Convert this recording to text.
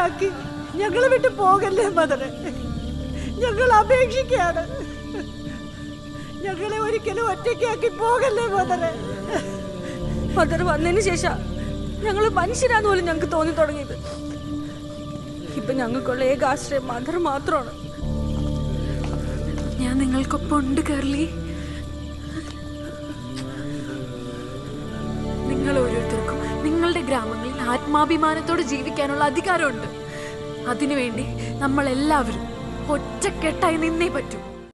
ഒറ്റയ്ക്കാക്കി ഞങ്ങളെ വിട്ട് പോകല്ലേ മദറെ ഞങ്ങൾ അപേക്ഷിക്കുകയാണ് ഞങ്ങളെ ഒരിക്കലും ഒറ്റയ്ക്കാക്കി പോകല്ലേ മദറെ മദർ വന്നതിന് ശേഷം ഞങ്ങൾ മനുഷ്യരാന്ന് പോലും ഞങ്ങൾക്ക് തോന്നി തുടങ്ങിയത് ഇപ്പൊ ഞങ്ങൾക്കുള്ള ഏക ആശ്രയം മദർ മാത്രമാണ് ഞാൻ നിങ്ങൾക്കൊപ്പം ഉണ്ട് കേർലി നിങ്ങൾ ഓരോരുത്തർക്കും നിങ്ങളുടെ ഗ്രാമങ്ങളിൽ ആത്മാഭിമാനത്തോടെ ജീവിക്കാനുള്ള അധികാരമുണ്ട് അതിനുവേണ്ടി നമ്മൾ എല്ലാവരും ഒറ്റക്കെട്ടായി നിന്നേ പറ്റൂ